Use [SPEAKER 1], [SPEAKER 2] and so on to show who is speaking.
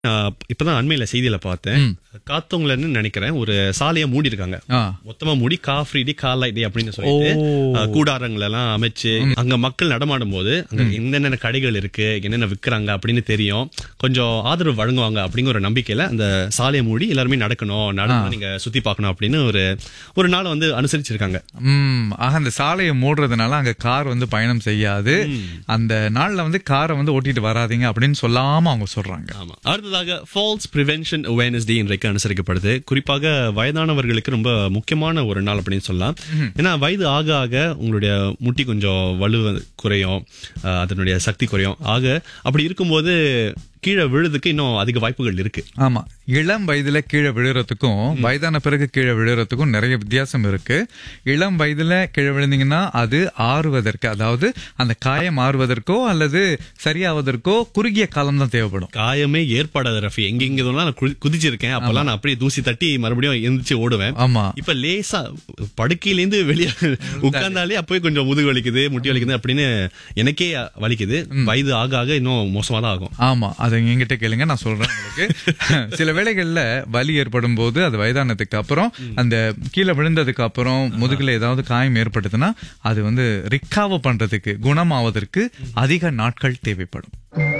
[SPEAKER 1] நான் இப்பதான் அண்மையில செய்தியில பார்த்தேன் காத்தவங்களன்னு நினைக்கிறேன் ஒரு சாலையை மூடி இருக்காங்க
[SPEAKER 2] ஆ.
[SPEAKER 1] மொத்தமா மூடி கா ஃப்ரீ டே கால் லைட் டே அப்படின்னு சொல்லிட்டு
[SPEAKER 2] ஓ.
[SPEAKER 1] அஹ், கூடாரங்கள் எல்லாம் அமைச்சு அங்க மக்கள் நடமாடும் போது அங்க என்னென்ன கடைகள் இருக்கு என்னென்ன விக்கிறாங்க அப்படின்னு தெரியும் கொஞ்சம் ஆதரவு வழங்குவாங்க அப்படிங்கிற ஒரு நம்பிக்கையில அந்த சாலையை மூடி எல்லாருமே நடக்கணும் நடந்து நீங்க சுத்தி பார்க்கணும் அப்படின்னு ஒரு ஒரு நாள் வந்து அனுசரிச்சிருக்காங்க
[SPEAKER 2] ம் ஆக அந்த சாலையை மூடுறதுனால அங்க கார் வந்து பயணம் செய்யாது அந்த நாள்ல வந்து காரை வந்து ஓட்டிட்டு வராதீங்க அப்படின்னு சொல்லாம அவங்க சொல்றாங்க
[SPEAKER 1] ஆமா அடுத்ததாக ஃபால்ஸ் ப்ரிவென்ஷன் அவேர்னஸ் டே இன்றைக்கு அனுசரிக்கப்படுது குறிப்பாக வயதானவர்களுக்கு ரொம்ப முக்கியமான ஒரு நாள் அப்படின்னு சொல்லலாம் ஏன்னா வயது ஆக ஆக உங்களுடைய முட்டி கொஞ்சம் வலு குறையும் அஹ், அதனுடைய சக்தி குறையும் ஆக அப்படி இருக்கும்போது கீழே விழுதுக்கு இன்னும் அதிக வாய்ப்புகள் இருக்கு
[SPEAKER 2] ஆமா இளம் வயதுல கீழே விழுறதுக்கும் வயதான பிறகு கீழே விழுறதுக்கும் நிறைய வித்தியாசம் இருக்கு இளம் வயதுல கீழே விழுந்தீங்கன்னா அது ஆறுவதற்கு அதாவது அந்த காயம் ஆறுவதற்கோ அல்லது சரியாவதற்கோ குறுகிய காலம் தான் தேவைப்படும்
[SPEAKER 1] காயமே ஏற்படாத ரஃபி எங்கெங்கெல்லாம் நான் குதி- குதிச்சிருக்கேன் அப்பெல்லாம் நான் அப்படியே தூசி தட்டி மறுபடியும் எந்திரிச்சு ஓடுவேன்
[SPEAKER 2] ஆமா
[SPEAKER 1] இப்ப லேசா படுக்கையிலேருந்து வெளியே உட்கார்ந்தாலே அப்போயே கொஞ்சம் முதுகு வலிக்குது முட்டி வலிக்குது அப்படின்னு எனக்கே வலிக்குது வயது ஆக ஆக இன்னும் மோசமா தான் ஆகும்
[SPEAKER 2] ஆமா அதை என்கிட்ட கேளுங்க நான் சொல்றேன் உங்களுக்கு சில வேளைகள்ல வலி ஏற்படும் போது அது வயதானதுக்கு அப்புறம் அந்த கீழே விழுந்ததுக்கு அப்புறம் முதுகுல ஏதாவது காயம் ஏற்பட்டதுன்னா அது வந்து ரிக்காவ பண்றதுக்கு குணமாவதற்கு அதிக நாட்கள் தேவைப்படும்